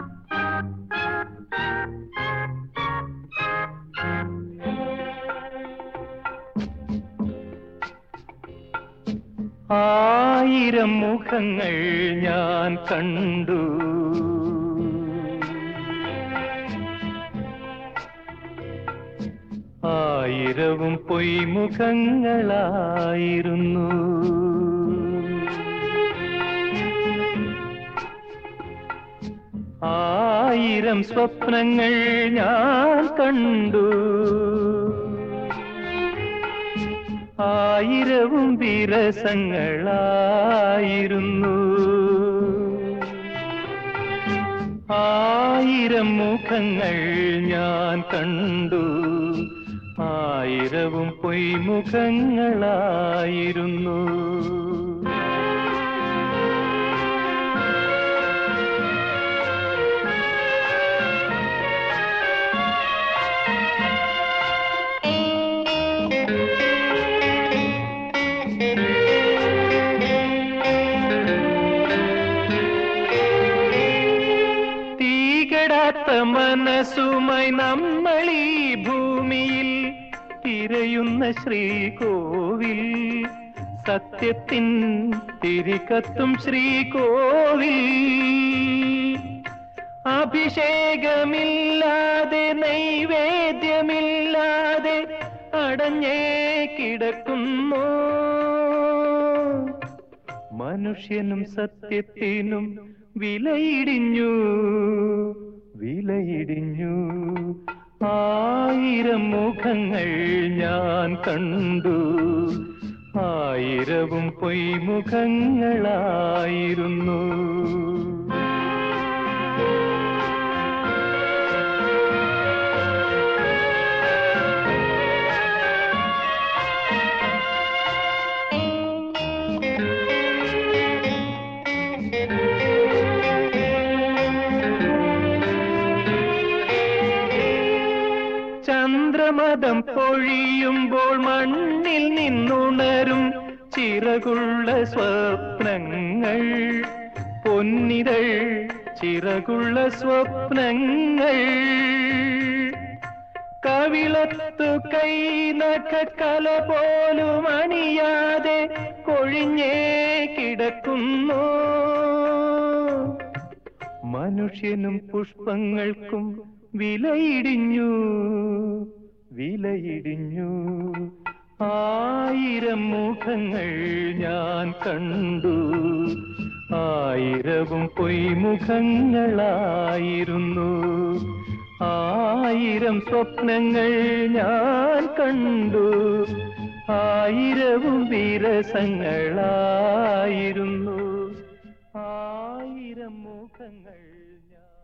ആയിരം മുഖങ്ങൾ ഞാൻ കണ്ടു ആയിരവും പൊയ്മുഖങ്ങളായിരുന്നു ആയിരം സ്വപ്നങ്ങൾ ഞാൻ കണ്ടു ആയിരവും വിരസങ്ങളായിരുന്നു ആയിരം മുഖങ്ങൾ ഞാൻ കണ്ടു ആയിരവും പൊയ്മുഖങ്ങളായിരുന്നു തീകടാത്ത മനസ്സുമായി നമ്മൾ ഈ ഭൂമിയിൽ തിരയുന്ന ശ്രീകോവിൽ സത്യത്തിൻ തിരികത്തും ശ്രീകോവിൽ അഭിഷേകമില്ലാതെ നൈവേദ്യമില്ലാതെ അടഞ്ഞേ കിടക്കുന്നു മനുഷ്യനും സത്യത്തിനും വിലയിടിഞ്ഞു വിലയിടിഞ്ഞു ആയിരം മുഖങ്ങൾ ഞാൻ കണ്ടു ആയിരവും പൊയ്മുഖങ്ങളായിരുന്നു ചന്ദ്രമതം പൊഴിയുമ്പോൾ മണ്ണിൽ നിന്നുണരും ചിറകുള്ള സ്വപ്നങ്ങൾ പൊന്നിതൾ ചിറകുള്ള സ്വപ്നങ്ങൾ കവിളത്തു കൈ നഖക്കല പോലും അണിയാതെ കൊഴിഞ്ഞേ കിടക്കുന്നു മനുഷ്യനും പുഷ്പങ്ങൾക്കും വിലയിടിഞ്ഞു വിലയിടിഞ്ഞു ആയിരം മുഖങ്ങൾ ഞാൻ കണ്ടു ആയിരവും പൊയ്മുഖങ്ങളായിരുന്നു ആയിരം സ്വപ്നങ്ങൾ ഞാൻ കണ്ടു ആയിരവും വിരസങ്ങളായിരുന്നു ആയിരം മുഖങ്ങൾ ഞാൻ